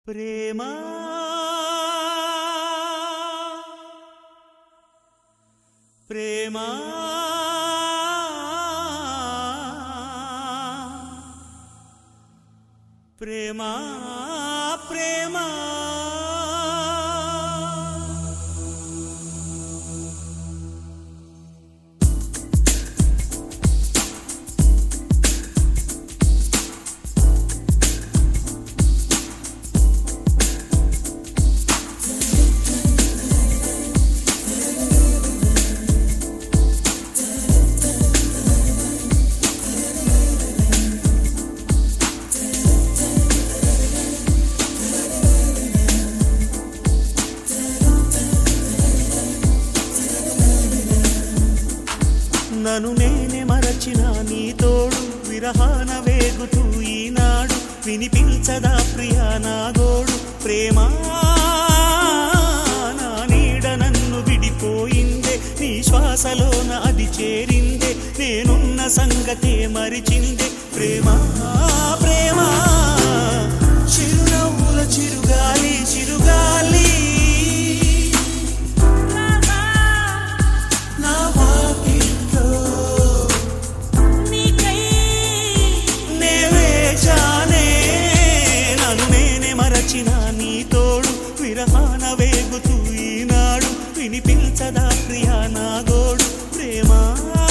ప్రేమా ప్రేమా ప్రేమా ప్రేమా నన్ను నేనే మరచిన నీ తోడు విరహాన వేగుతూ ఈనాడు వినిపించదా ప్రియా నా గోడు ప్రేమా నా నీడ నన్ను విడిపోయిందే నీ శ్వాసలోన అది చేరిందే నేనున్న సంగతే మరిచిందే ప్రేమా ప్రేమా చిరునవ్వుల చిరుగాలి చిరుగాలి నా వాకిట్లో నే వేచానే నన్ను నేనే మరచిన నీ తోడు విరహాన వేగుతూ ఈనాడు వినిపించదా ప్రియా నా గోడు ప్రేమా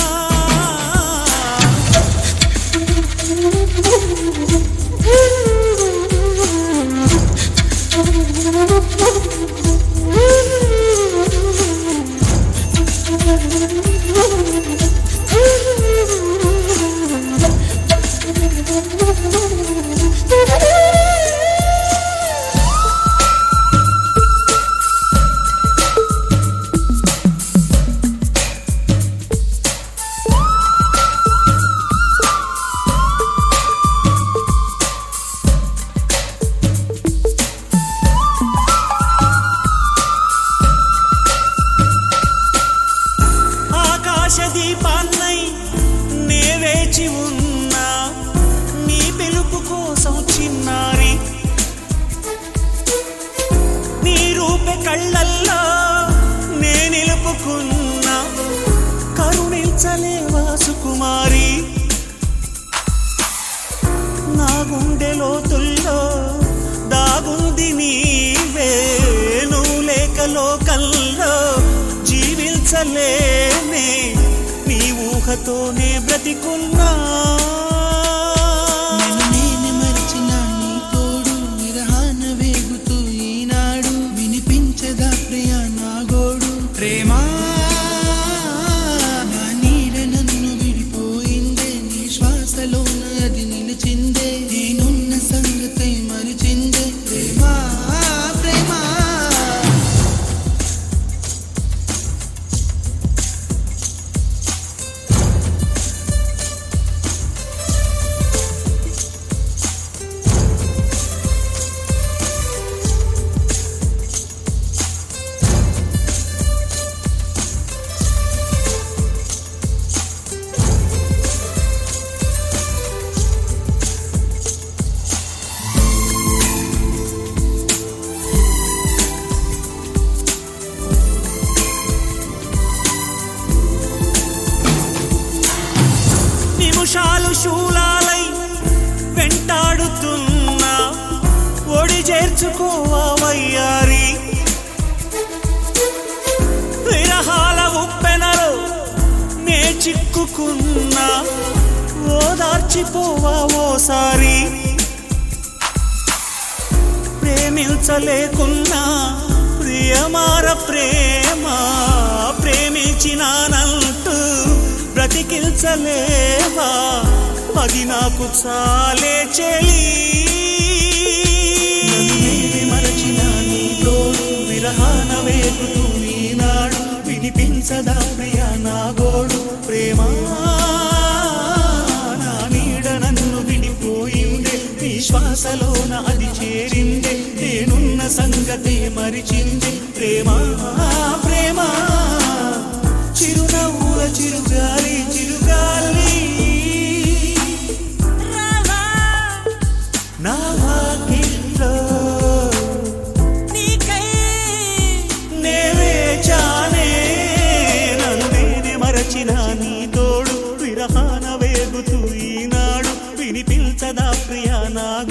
ఆకాశ దీపాన్నై నే వేచి ఉన్నా నీ పిలుపు కోసం చిన్నారి నీ రూపె కళ్ళల్లో నే నిలుపుకున్నా కరుణించలేవా సుకుమారి నా గుండె లోతుల్లో దాగుంది నీవే నువ్వు లేక లోకల్లో జీవించలేనే నీ ఊహతోనే బ్రతికున్నా నన్ను నేనే మరిచిన నీ తోడు విరహాన వేగుతూ ఈనాడు వినిపించదా ప్రియ నా గోడు ప్రేమా నా నీడ నన్ను విడిపోయిందే నీ శ్వాసలో అది నిలిచిందే నేనున్న సంగతి మరిచిందే ప్రేమా ప్రేమా నిమిషాలు శూలాలై వెంటాడుతున్నా ఒడి చేర్చుకోవా వయ్యారి విరహాల ఉప్పెనలో నే చిక్కుకున్నా ఓదార్చిపోవా ఓసారి ప్రేమించలేకున్నా ప్రియమార ప్రేమ ప్రేమించినానంటూ బ్రతికించలేవా అది నాకు చాలే చెలి మరచిన నీ తోడు విరహాన వేగుతూ ఈనాడు వినిపించదా ప్రియ నా గోడు ప్రేమా నా నీడ నన్ను విడిపోయిందే నీ శ్వాసలోన అది చేరిందే నేనున్న సంగతే మరిచింది ప్రేమా ప్రేమా చిరునవ్వుల చిరుగాలి చిరుగాలి నా వాకిట్లో వేగుతూ ఈనాడు వినిపించదా ప్రియా నా